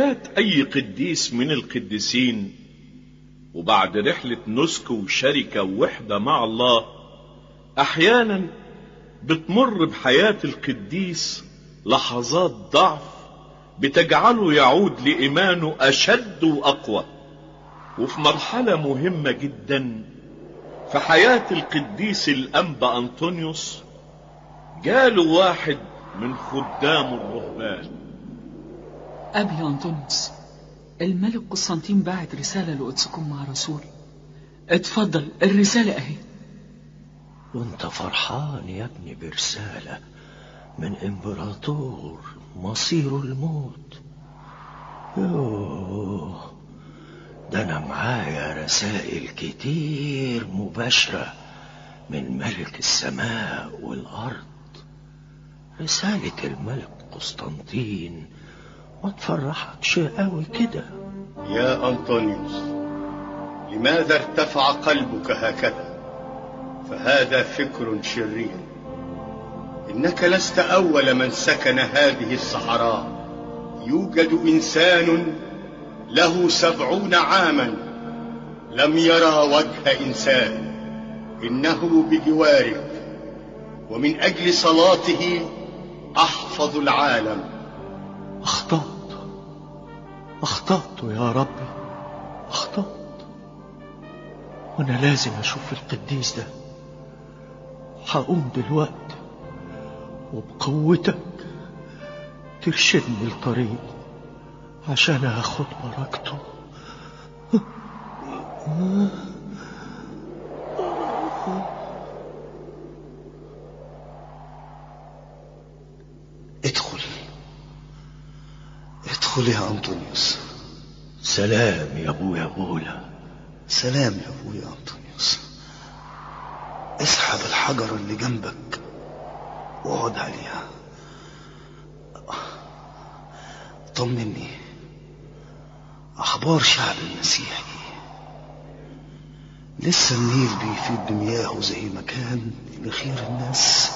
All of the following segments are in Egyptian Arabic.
حياة أي قديس من القديسين وبعد رحلة نسك وشركة ووحدة مع الله أحيانا بتمر بحياة القديس لحظات ضعف بتجعله يعود لإيمانه أشد وأقوى وفي مرحلة مهمة جدا في حياة القديس الأنبا أنطونيوس جاله واحد من خدام الرهبان أبي أنطونيوس الملك قسطنطين بعت رسالة لقدسكم مع رسول اتفضل الرسالة أهي وانت فرحان يا ابني برسالة من امبراطور مصيره الموت يوه ده انا معايا رسائل كتير مباشرة من ملك السماء والارض رسالة الملك قسطنطين ما تفرحكش قوي كده يا أنطونيوس لماذا ارتفع قلبك هكذا فهذا فكر شرير إنك لست أول من سكن هذه الصحراء يوجد إنسان له سبعون عاما لم يرى وجه إنسان إنه بجوارك ومن أجل صلاته أحفظ العالم أخطأت أخطأت يا ربي أخطأت وأنا لازم أشوف القديس ده هقوم دلوقتي وبقوتك ترشدني الطريق عشان أخد بركته ادخل ادخل يا أنطونيوس سلام يا أبويا بولا سلام يا أبويا أنطونيوس اسحب الحجر اللي جنبك واقعد عليها طمني أخبار شعب المسيح إيه لسه النيل بيفيد بمياهه زي ما كان لخير الناس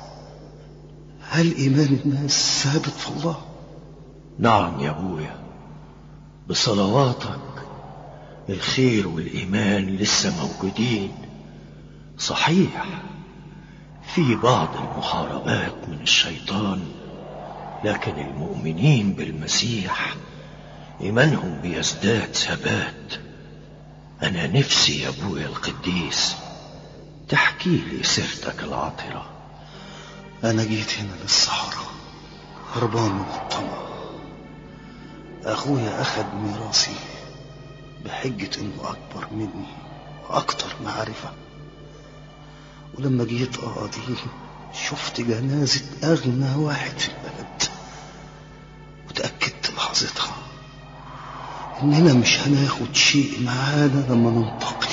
هل إيمان الناس ثابت في الله نعم يا أبويا بصلواتك الخير والإيمان لسه موجودين صحيح في بعض المحاربات من الشيطان لكن المؤمنين بالمسيح إيمانهم بيزداد ثبات أنا نفسي يا أبويا القديس تحكي لي سيرتك العطرة أنا جيت هنا للصحراء هربان من الطمع أخويا أخد ميراثي بحجة إنه أكبر مني وأكتر معرفة ولما جيت أقاضي شفت جنازة أغنى واحد في البلد وتأكدت لحظتها إننا مش هناخد شيء معانا لما ننتقل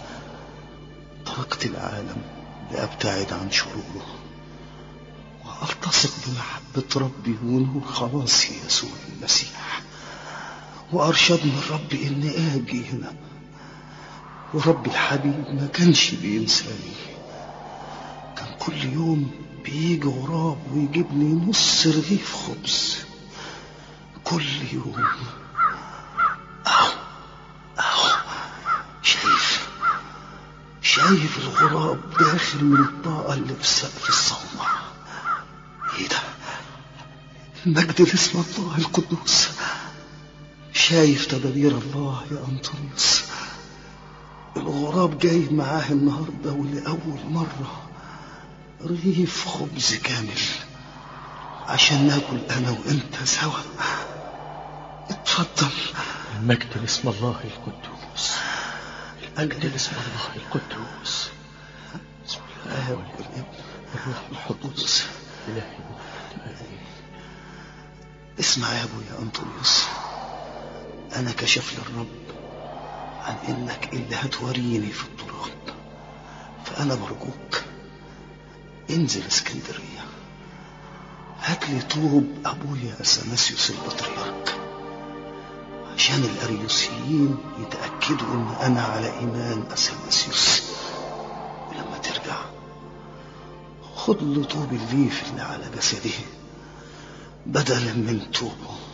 تركت العالم لأبتعد عن شروره وألتصق بمحبة ربي ونور خلاصي يسوع المسيح وأرشدني الرب إني آجي هنا ورب الحبيب ما كانش بينساني كان كل يوم بيجي غراب ويجيب لي نص رغيف خبز كل يوم أهو أهو شايف شايف الغراب داخل من الطاقة اللي في سقف الصومعة ايه ده مجد لاسم الله القدوس شايف تدابير الله يا أنطونيوس الغراب جاي معاه النهاردة ولأول مرة رغيف خبز كامل عشان ناكل أنا وأنت سوا اتفضل المجد لاسم الله القدوس المجد لاسم الله القدوس بسم الله الآب والابن والابن والروح القدس إلهي اسمع يا ابويا انطونيوس انا كشف لي الرب عن انك اللي هتوريني في الطرق فانا برجوك انزل اسكندريه هات لي طوب ابويا اثناسيوس البطريرك عشان الاريوسيين يتاكدوا ان انا على ايمان اثناسيوس ولما ترجع خد له طوب الليف اللي على جسده بدلا من طوبه